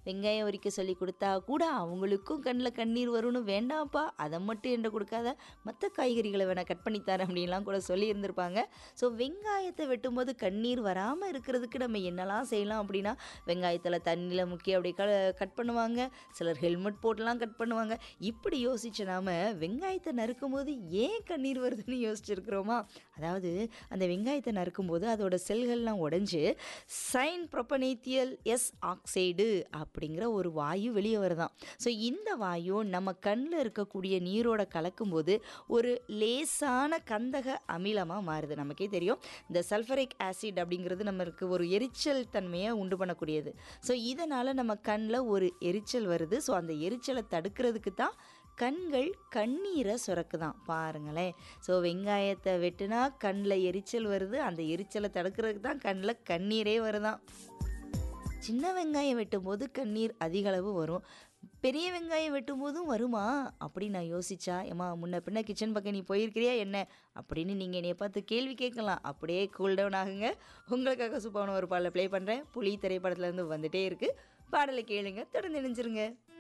வெங்காயம் உரிக்க சொல்லி கொடுத்தா கூட அவங்களுக்கும் கண்ணில் கண்ணீர் வரும்னு வேண்டாம்ப்பா அதை மட்டும் என்கிட்ட கொடுக்காத மற்ற காய்கறிகளை வேணால் கட் பண்ணி தரேன் அப்படின்லாம் கூட சொல்லியிருந்திருப்பாங்க ஸோ வெங்காயத்தை வெட்டும்போது கண்ணீர் வராமல் இருக்கிறதுக்கு நம்ம என்னெல்லாம் செய்யலாம் அப்படின்னா வெங்காயத்தில் தண்ணியில் முக்கி அப்படியே க கட் பண்ணுவாங்க சிலர் ஹெல்மெட் போட்டுலாம் கட் பண்ணுவாங்க இப்படி யோசிச்ச நாம வெங்காயத்தை நறுக்கும் போது ஏன் கண்ணீர் வருதுன்னு யோசிச்சிருக்கிறோமா அதாவது அந்த வெங்காயத்தை நறுக்கும்போது அதோட செல்கள்லாம் உடைஞ்சு சைன் ப்ரொப்பனேத்தியல் எஸ் ஆக்சைடு அப்படிங்கிற ஒரு வாயு வெளியே வருதாம் ஸோ இந்த வாயு நம்ம கண்ணில் இருக்கக்கூடிய நீரோட கலக்கும்போது ஒரு லேசான கந்தக அமிலமாக மாறுது நமக்கே தெரியும் இந்த சல்ஃபரிக் ஆசிட் அப்படிங்கிறது நம்மளுக்கு ஒரு எரிச்சல் தன்மையை உண்டு பண்ணக்கூடியது ஸோ இதனால் நம்ம கண்ணில் ஒரு எரிச்சல் வருது ஸோ அந்த எரிச்சலை தடுக்கிறதுக்கு தான் கண்கள் கண்ணீரை சுரக்குதான் பாருங்களேன் ஸோ வெங்காயத்தை வெட்டுனா கண்ணில் எரிச்சல் வருது அந்த எரிச்சலை தடுக்கிறதுக்கு தான் கண்ணில் கண்ணீரே வருதான் சின்ன வெங்காயம் வெட்டும்போது கண்ணீர் அதிக அளவு வரும் பெரிய வெங்காயம் வெட்டும்போதும் வருமா அப்படின்னு நான் யோசிச்சா ஏமா முன்ன பின்ன கிச்சன் பக்கம் நீ போயிருக்கிறியா என்ன அப்படின்னு நீங்கள் என்னைய பார்த்து கேள்வி கேட்கலாம் அப்படியே கூல் டவுன் ஆகுங்க உங்களுக்காக சூப்பான ஒரு பாடலை ப்ளே பண்ணுறேன் புலி திரைப்படத்துலேருந்து வந்துட்டே இருக்குது பாடலை கேளுங்க தொடர்ந்து நினைச்சிருங்க